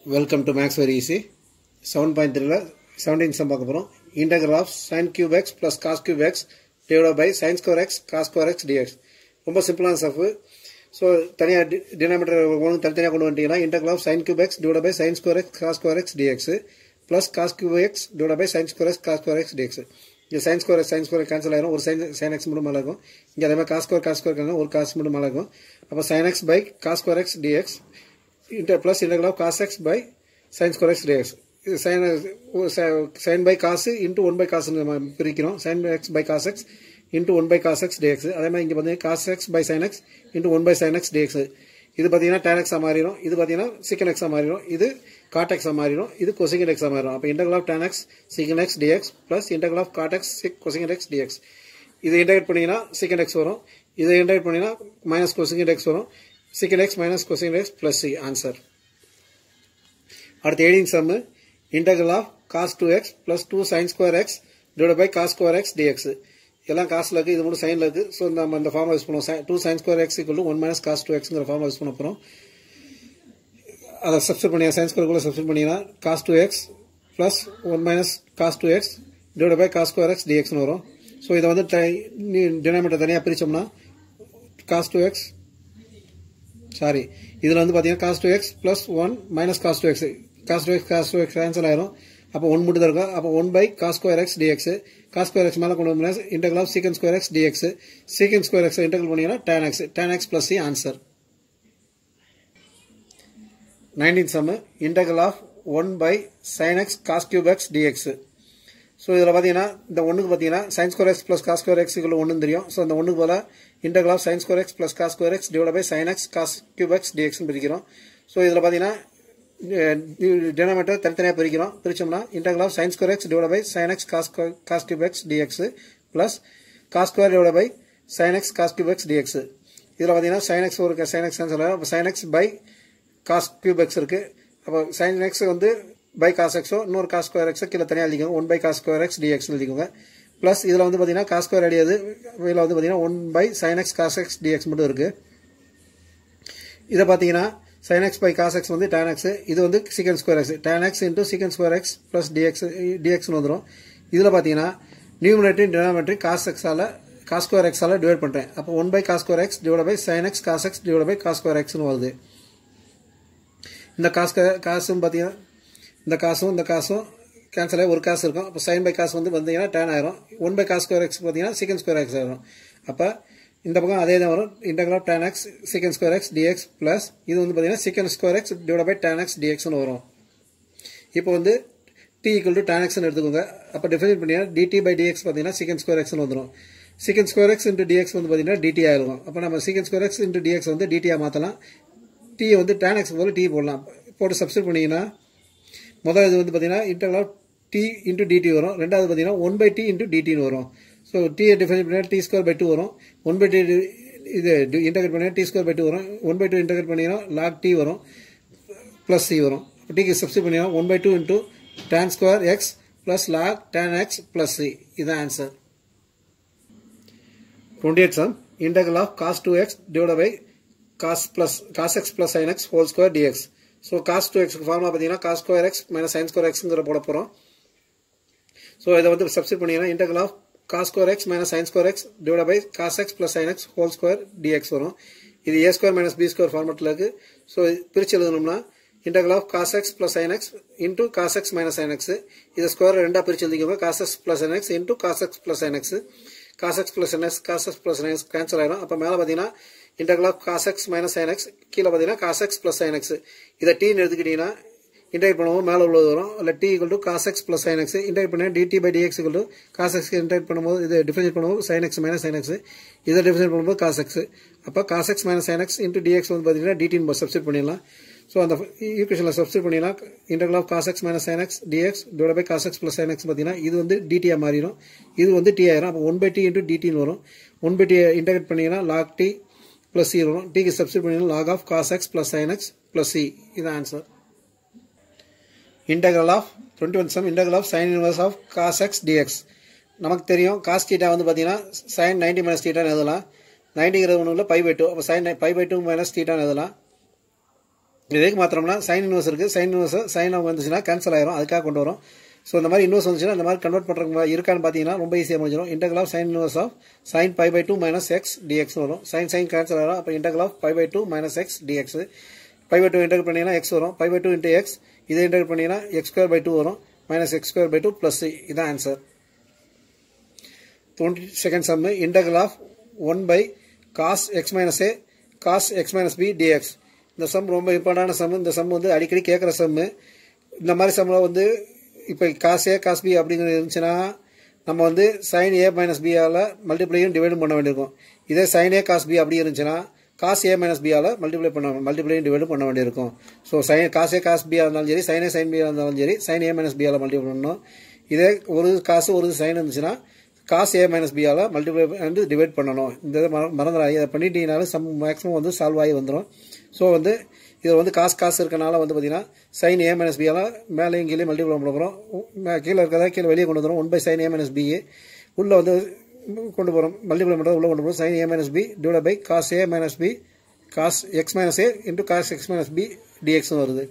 Welcome to maths very easy seven point த்ரீல seventeen sum பார்க்க போகிறோம் integral of sin cube X plus cos cube X divide by sin square X cos square X D X ரொம்ப சிம்பிளான stuff so தனியாக டினாமீட்டர் ஒன்று தனித்தனியாக கொண்டு வந்துட்டீங்கன்னா integral of sin cube X divide by sin square X cos square X dx plus cos cube X divide by sin square X cos square X D X இங்கே sin square sin square cancel ஆயிரும் ஒரு sign sine x மட்டும் மேலே இருக்கும் இங்கே அதே மாதிரி cos score cos score ஒரு காசு மட்டும் மேலே இருக்கும் அப்போ sin X by cos square X D X inter plus integral of cos X by sign square X D X இது sin sin by cos into one by காசுன்னு நம்ம பிரிக்கிறோம் sin X by cos X into one by cos X D X அதே மாதிரி இங்கே பார்த்தீங்கன்னா cos X by sin X into one by sin X D X இது பார்த்தீங்கன்னா டேன் எக்ஸாக மாறிடும் இது பார்த்தீங்கன்னா சிக்கன் எக்ஸாக மாறிடும் இது காட் எக்ஸாக மாறிடும் இது கொசிகன் எக்ஸாக மாறிடும் அப்போ integral of tan X secant X dx plus integral of cot X sec cosecant X D X இது இன்டர்கேட் பண்ணிங்கன்னா சிக்கன் எக்ஸ் வரும் இதை இன்டர்கேட் பண்ணிங்கன்னா மைனஸ் கொசிகன் எக்ஸ் வரும் secant X minus cosecant X plus C answer அடுத்து eighteen sum integral of cos two X plus two sin square X divide by cos square X D X எல்லாம் காசில் இருக்குது இது மட்டும் சைனில் இருக்குது ஸோ நம்ம இந்த ஃபார்ம் யூஸ் பண்ணுவோம் டூ சைன் ஸ்கொயர் எக்ஸ் இக்குள்ள ஒன் மைனஸ் காஸ் டூ எக்ஸ்ங்கிற ஃபார்ம் யூஸ் பண்ண போகிறோம் அதை சப்ஸ்ட் பண்ணியா சைன் ஸ்கொயர் கூட சப்ஸ்ட் பண்ணிங்கன்னா cos two X plus one minus cos two X divide by cos square X டிஎக்ஸ்னு வரும் ஸோ இதை வந்து டினாமீட்டர் தனியாக பிரித்தோம்னா காஸ் டூ எக்ஸ் சாரி இதில் வந்து பார்த்தீங்கன்னா cos two X plus one minus cos two X cos two X cos two X cancel ஆயிரும் அப்போ ஒன் மட்டும் தான் இருக்கும் அப்போ one by cos square X D X cos square X மேலே கொண்டு வந்து integral of secant square X dx secant square x integral பண்ணீங்கன்னா tan x tan x plus C answer nineteen sum integral of one by sin x cos cube x dx so இதில் பார்த்தீங்கன்னா இந்த ஒன்றுக்கு பார்த்தீங்கன்னா sin square x plus cos square x இவ்வளோ ஒன்று தெரியும் so அந்த ஒன்றுக்கு போல integral of sign square x plus cos square X divide by sin x cos cube x டிஎக்ஸ்னு பிரிக்கிறோம் ஸோ இதில் பார்த்தீங்கன்னா டினாமீட்டர் தனித்தனியாக பிரிக்கிறோம் பிரிச்சோம்னா integral of sign square X divide by sin x cos cos cube x dx plus cos square divide by sin x cos cube x dx இதில் பார்த்தீங்கன்னா sin x ஒரு சைன் எக்ஸ் சொல்லுவாங்க அப்போ sin X by cos cube x இருக்குது அப்போ sin x வந்து by cos எக்ஸோ இன்னொரு காஸ் ஸ்கொயர் எக்ஸோ கீழே தனியாக எழுதிக்கோங்க one by cos square X dx எழுதிக்கோங்க ப்ளஸ் இதில் வந்து பார்த்தீங்கன்னா காஸ் ஸ்கொயர் அடியாது இதில் வந்து பார்த்தீங்கன்னா one by sin x cos X dx மட்டும் இருக்குது இதை பார்த்தீங்கன்னா sin X by cos x வந்து டேன் எக்ஸ் இது வந்து secant square x tan x into secant square x plus dx டிஎக்ஸ்னு வந்துடும் இதில் பார்த்தீங்கன்னா நியூமினேட்டரி டினாமினேட்டரி காஸ் எக்ஸால் காஸ் ஸ்கொயர் எக்ஸால் டிவைட் பண்ணுறேன் அப்போ one by cos square X divide by sin x cos x divide by cos square எக்ஸ்னு வருது இந்த காசு காசும் பார்த்தீங்கன்னா இந்த காசும் இந்த காசும் கேன்சல் ஆகி ஒரு காசு இருக்கும் அப்போ சைன் பை காசு வந்து வந்தீங்கன்னா டேன் ஆயிரும் one by cos square x பார்த்தீங்கன்னா சீக்கன் ஸ்கொயர் எக்ஸ் ஆயிரும் அப்போ இந்த பக்கம் அதே தான் வரும் integral of tan x secant square X dx plus இது வந்து பார்த்தீங்கன்னா secant square X divide by tan x டிஎக்ஸ்னு வரும் இப்போ வந்து டி ஈக்குவல் டு டேன் எக்ஸ்னு எடுத்துக்கோங்க அப்போ டிஃபைன் பண்ணிங்கன்னா டிடி பை டிஎக்ஸ் பார்த்தீங்கன்னா சீக்கன் ஸ்கொயர் எக்ஸ்னு வந்துடும் சீக்கன் ஸ்கொயர் எக்ஸ் இன்ட்டு டிஎக்ஸ் வந்து பார்த்தீங்கன்னா டிடி ஆயிருக்கும் அப்போ நம்ம சீக்கன் ஸ்கொயர் எக்ஸ் இன்ட்டு டிஎக்ஸ் வந்து டிடியாக மாற்றலாம் டி வந்து டேன் எக்ஸ் போல டி போடலாம் போட்டு சப்ஸ்டிட் பண்ணிங்கன்னா முதல் இது வந்து பார்த்தீங்கன்னா integral of t into dt வரும் ரெண்டாவது பார்த்தீங்கன்னா ஒன் பை டி இன்ட்டு டிடின்னு வரும் ஸோ டியை டிஃபைன் பண்ணினா டி ஸ்கொயர் பை டூ வரும் ஒன் பை டி இது இன்டர்கேட் பண்ணினா டி ஸ்கொயர் பை டூ வரும் ஒன் பை டூ இன்டர்கேட் பண்ணிங்கன்னா லாக் டி வரும் ப்ளஸ் சி வரும் டிக்கு சப்ஸ்டிட் பண்ணிங்கன்னா one by two into tan square x plus log tan x plus C இதுதான் answer twenty eight some இன்டர்கல் of cos two X divide by cos plus cos x plus sin x whole square dx so cos two எக்ஸ்க்கு formula பார்த்தீங்கன்னா cos square x minus sin square எக்ஸ்ங்கிற போட போகிறோம் so இதை வந்து substitute பண்ணிங்கன்னா integral of cos square x minus sin square X divide by cos x plus sin x whole square dx வரும் இது a square minus b square ஃபார்மெட்டில் இருக்குது ஸோ பிரித்து எழுதணும்னா integral of cos x plus sin x into cos x minus sin x இது square ரெண்டாக பிரித்து எழுதிக்கோங்க cos x plus sin x into cos x plus sin x cos x plus என் x cos x plus x cancel ஆயிடும் அப்போ மேலே பார்த்தீங்கன்னா integral of cos x minus sin x கீழே பார்த்தீங்கன்னா cos x plus sin x இதை டீன்னு எடுத்துக்கிட்டீங்கன்னா இன்டர்ட் பண்ணும்போது மேலே உள்ளது வரும் இல்லை t equal to cos x plus sin x இன்டர்ட் பண்ணி dt by dx equal to cos x இன்டர்ட் பண்ணும்போது இது டிஃபரன்ஷியேட் பண்ணும்போது sin x minus sin x இதை டிஃபரன்ஷியேட் பண்ணும்போது காஸ் எக்ஸ் அப்போ cos x minus sin X into dx வந்து பார்த்தீங்கன்னா டிடின்னு சப்ஸ்டிட் பண்ணிடலாம் ஸோ அந்த ஈக்குவேஷனில் சப்ஸ்டிட் பண்ணிடலாம் integral of cos x minus sin X dx divide by cos x plus sin x பார்த்தீங்கன்னா இது வந்து டிடியாக மாறிடும் இது வந்து டி ஆயிரும் அப்போ ஒன் பை டி இன்ட்டு டிடின்னு வரும் ஒன் பை டி இன்டர்கேட் பண்ணிங்கன்னா லாக் டி ப்ளஸ் சி வரும் டிக்கு சப்ஸ்டிட் பண்ணிங்கன்னா log of cos x plus sin x plus C இது answer integral of twenty one sum integral of sin inverse of cos X dx நமக்கு தெரியும் cos theta வந்து பார்த்தீங்கன்னா sign ninety minus டீட்டான்னு எழுதலாம் நைன்டிங்கிறது ஒன்று இல்லை பை பை டூ அப்போ sin pi by two minus டீட்டான்னு எழுதலாம் இதுக்கு மாத்திரம்னா சைன் இன்வர்ஸ் இருக்குது சைன் இன்வர்ஸ் சைன் வந்துச்சுன்னா கேன்சல் ஆயிரும் அதுக்காக கொண்டு வரும் ஸோ இந்த மாதிரி இன்வர்ஸ் வந்துச்சுன்னா இந்த மாதிரி கன்வெர்ட் பண்ணுறவங்க இருக்கான்னு பார்த்தீங்கன்னா ரொம்ப ஈஸியாக முடிஞ்சிடும் integral of sin inverse of sin pi by two minus x dx வரும் சைன் சைன் கேன்சல் ஆகும் அப்போ integral of pi by two minus x dx pi by two integral பண்ணிங்கன்னா எக்ஸ் வரும் pi by two into x இதை integral பண்ணிங்கன்னா x square by two வரும் minus x square by two plus இதான் answer twenty second sum integral of one by cos x minus a cos x minus b dx இந்த sum ரொம்ப இம்பார்ட்டான some இந்த some வந்து அடிக்கடி கேட்குற சம்மு இந்த மாதிரி சம்மில் வந்து இப்போ காஸ் ஏ காஸ் பி அப்படிங்கிறது இருந்துச்சுன்னா நம்ம வந்து சைன் ஏ மைனஸ் பியால் மல்டிப்ளையும் டிவைடும் பண்ண வேண்டியிருக்கும் இதே சைன் ஏ காஸ் பி அப்படி இருந்துச்சுன்னா காஸ் ஏ மைனஸ் பியால் மல்டிப்ளை பண்ண மல்டிப்ளையும் டிவைடும் பண்ண வேண்டியிருக்கும் so sin cos a cos பியாக இருந்தாலும் சரி சைன் ஏ சைன் பியாக இருந்தாலும் சரி சைன் ஏ மைனஸ் பியால் மல்டிப்ளை பண்ணணும் இதே ஒரு காசு ஒரு சைன் இருந்துச்சுன்னா காஸ் ஏ மைனஸ் பியால் மல்டிப்ளை வந்து டிவைட் பண்ணணும் இந்த இதை மற மறந்துடாது இதை பண்ணிட்டீங்கனாலும் சம் மேக்ஸிமம் வந்து சால்வ் ஆகி வந்துடும் ஸோ வந்து இதில் வந்து காசு காசு இருக்கனால வந்து பார்த்தீங்கன்னா சைன் ஏ மைனஸ் பியால் மேலேயும் கீழே மல்டிப்ளை பண்ண போகிறோம் கீழே இருக்கிறதா கீழே வெளியே கொண்டு வந்துடும் one by sin a minus b உள்ளே வந்து கொண்டு போகிறோம் மல்டிப்ளை பண்ணுறது உள்ளே கொண்டு போகிறோம் sin a minus b divide by cos a minus b cos x minus a into cos x minus b டிஎக்ஸ்னு வருது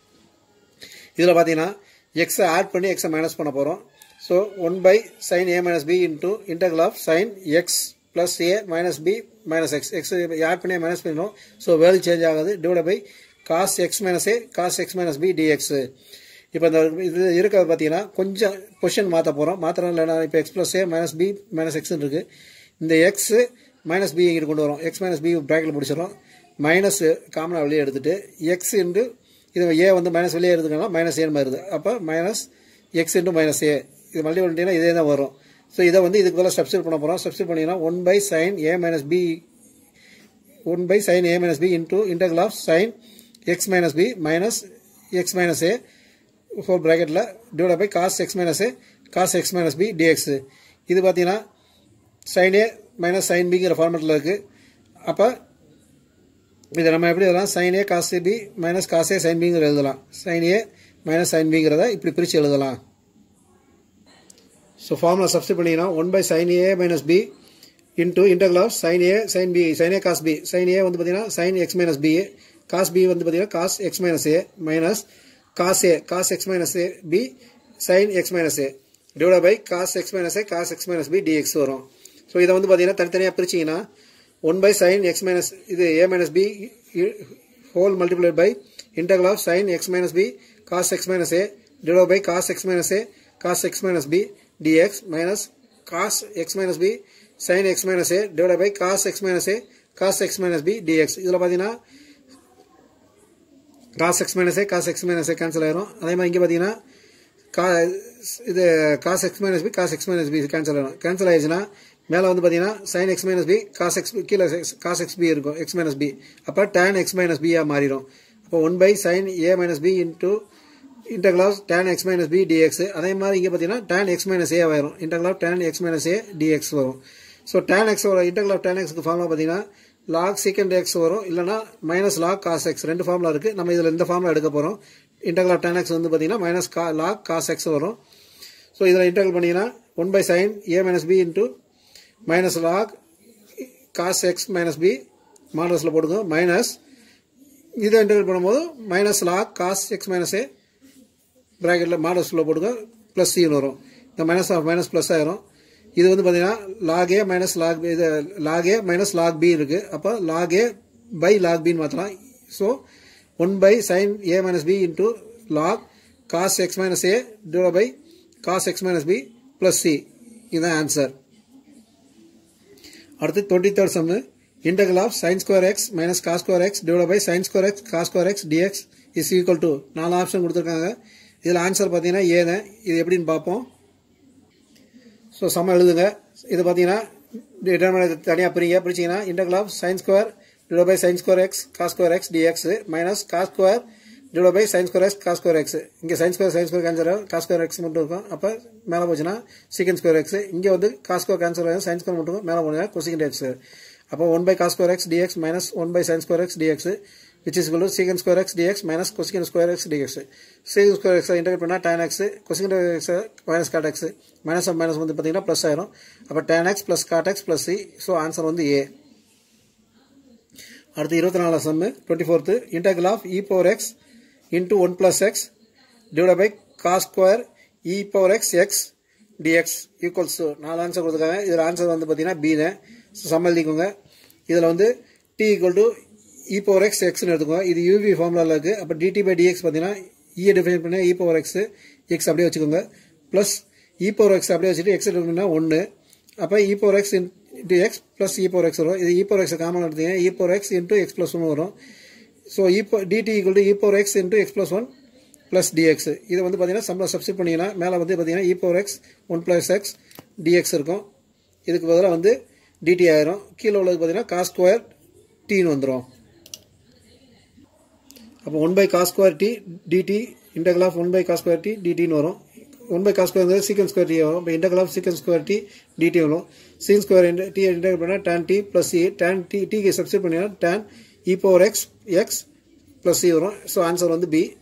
இதில் பார்த்தீங்கன்னா எக்ஸை ஆட் பண்ணி எக்ஸை மைனஸ் பண்ண போகிறோம் so one by sin a minus b into integral of sin x plus a minus b minus x x add பண்ணி மைனஸ் பண்ணிடும் ஸோ வேல்யூ சேஞ்ச் ஆகாது divide by cos x minus a cos x minus b dx இப்போ இந்த இது இருக்கிறது பார்த்தீங்கன்னா கொஞ்சம் position மாற்ற போகிறோம் மாத்திரம் இல்லைனா இப்போ x plus a minus b minus எக்ஸ்னு இருக்குது இந்த எக்ஸ் மைனஸ் பி இங்கிட்டு கொண்டு வரோம் எக்ஸ் மைனஸ் பி ப்ராக்கெட்டில் முடிச்சிடும் மைனஸ் காமனாக வெளியே எடுத்துட்டு எக்ஸ் இன்ட்டு இது ஏ வந்து மைனஸ் வெளியே எடுத்துக்கலாம் மைனஸ் ஏன்னு வருது அப்போ minus x into minus a இது மல்டி பண்ணிட்டீங்கன்னா இதே தான் வரும் ஸோ இதை வந்து இதுக்கு பதிலாக சப்ஸ்டியூட் பண்ண போகிறோம் சப்ஸ்டியூட் பண்ணிங்கன்னா one by sin a minus b one by sin a minus b into integral of sin x minus b minus x minus a four ப்ராக்கெட்டில் divide by cos x minus a cos x minus b dx இது பார்த்தீங்கன்னா sign a minus sign பிங்கிற ஃபார்மேட்டில் இருக்குது அப்போ இதை நம்ம எப்படி எழுதலாம் sin a cos b minus cos a sin பிங்கிற எழுதலாம் சைன் ஏ மைனஸ் சைன் பிங்கிறத இப்படி பிரித்து எழுதலாம் ஸோ ஃபார்முலா சப்ஸ்டியூட் பண்ணிங்கன்னா one by sin a minus b into integral of sin a sin b sin a cos b sin a வந்து பார்த்தீங்கன்னா sin x minus b cos b வந்து பார்த்தீங்கன்னா cos x minus a minus cos a cos x minus a b sin x minus a divide by cos x minus a cos x minus b dx வரும் so இதை வந்து பார்த்தீங்கன்னா தனித்தனியாக பிரிச்சிங்கன்னா one by sin x minus இது a minus b whole multiplied by integral of sin x minus b cos x minus a divide by cos x minus a cos x minus b dx minus cos x minus b sin x minus a divided by cos x minus a cos x minus b dx இதில் பார்த்தீங்கன்னா cos x minus a cos x minus a cancel ஆயிரும் அதே மாதிரி இங்கே பார்த்தீங்கன்னா கா இது cos x minus b cos x minus b cancel ஆயிரும் கேன்சல் ஆயிடுச்சுன்னா மேலே வந்து பார்த்தீங்கன்னா sin x minus b cos x கீழே cos x b இருக்கும் x minus b அப்போ tan x minus b ஆ மாறிடும் அப்போ one by sin a minus b into integral of tan x minus b dx அதே மாதிரி இங்கே பார்த்தீங்கன்னா டேன் எக்ஸ் மைனஸ் ஏ வரும் integral of tan x minus a dx வரும் ஸோ டேன் எக்ஸ் வரும் இன்டர்கல் ஆஃப் டேன் எக்ஸ்க்கு formula பார்த்தீங்கன்னா log secant x வரும் இல்லைனா மைனஸ் லாக் காஸ் எக்ஸ் ரெண்டு ஃபார்முலா இருக்குது நம்ம இதில் இந்த ஃபார்முலா எடுக்க போகிறோம் இன்டர்கல் ஆஃப் டேன் எக்ஸ் வந்து பார்த்தீங்கன்னா மைனஸ் கா லாக் காஸ் எக்ஸ் வரும் ஸோ இதில் இன்டர்கல் பண்ணிங்கன்னா one by sin a minus b into minus log cos x minus b மாடல்ஸில் போடுங்க மைனஸ் இதை இன்டர்கல் பண்ணும்போது minus log cos x minus a ப்ராக்கெட்டில் மாடல்ஸில் போட்டுங்க ப்ளஸ் சின்னு வரும் இந்த மைனஸ் ஆஃப் மைனஸ் ப்ளஸ் ஆயிரும் இது வந்து பார்த்தீங்கன்னா லாக் ஏ மைனஸ் லாக் இது log a minus log b இருக்குது அப்போ லாக் ஏ பை லாக் பின்னு மாற்றலாம் so one by sin a minus b into log cos x minus a divide by cos x minus b plus C இதுதான் answer அடுத்து twenty third sum integral of sign square x minus cos square X divide by sign square x cos square X dx is equal to நாலு option கொடுத்துருக்காங்க இதில் answer பார்த்தீங்கன்னா ஏ தான் இது எப்படின்னு பார்ப்போம் ஸோ சம எழுதுங்க இது பார்த்தீங்கன்னா டிட்டர்மினேட் தனியாக பிரிங்க பிரிச்சிங்கன்னா integral of sign square divide by sign square x cos square X dx minus cos square divide by sign square x cos square x இங்கே sine square sine square cancel cos square x மட்டும் இருக்கும் அப்போ மேலே போச்சுன்னா சீக்கன் square x இங்கே வந்து cos square cancel ஆகும் சைன் ஸ்கொயர் மட்டும் மேலே போனீங்கன்னா கொசிகன் எக்ஸ் அப்போ one by cos square X dx minus one by sign square X dx which is equal to secant square x dx minus cosecant square x dx. secant square x integrate பண்ணா tan x cosecant x minus cot x minus of minus வந்து பார்த்தீங்கன்னா plus ஆயிரும் அப்போ tan x plus cot x plus c so answer வந்து A அடுத்து இருபத்தி நாலாம் sum twenty fourth integral of e power x into one plus x divide by cos square e power x x dx equals நாலு answer கொடுத்துருக்காங்க இதில் answer வந்து பார்த்தீங்கன்னா B தான் சம்மதிக்கோங்க இதில் வந்து t equal to e power x எக்ஸ்னு எடுத்துக்கோங்க இது யூவி ஃபார்முலாவில் இருக்குது அப்போ டிடி பை டிஎக்ஸ் பார்த்தீங்கன்னா இயை டிஃபைன் பண்ணி இ பவர் எக்ஸ் எக்ஸ் அப்படியே வச்சுக்கோங்க ப்ளஸ் இ பவர் எக்ஸ் அப்படியே வச்சுட்டு எக்ஸ் எடுக்கணும்னா ஒன்று அப்போ e power x into x plus e power x வரும் இது இ பவர் எக்ஸ் காமன் எடுத்தீங்கன்னா e power x into x plus ஒன்று வரும் ஸோ இப்போ dt equal to e power x into x plus one plus dx இது வந்து பார்த்தீங்கன்னா சம்பளம் சப்ஸ்டிட் பண்ணிங்கன்னா மேலே வந்து பார்த்தீங்கன்னா e power x one plus x dx இருக்கும் இதுக்கு பதிலாக வந்து டிடி ஆயிரும் கீழே உள்ளது பார்த்தீங்கன்னா காஸ் ஸ்கொயர் டீன்னு வந்துடும் அப்போ one by cos square t dt integral of one by cos square t டிடின்னு வரும் one by cos square secant square t வரும் இப்போ integral of secant square t dt வரும் சீன் ஸ்கொயர் டி இன்டகல் பண்ணால் tan t plus e tan t டிக்கு substitute பண்ணினா tan e power x x plus C வரும் so answer வந்து B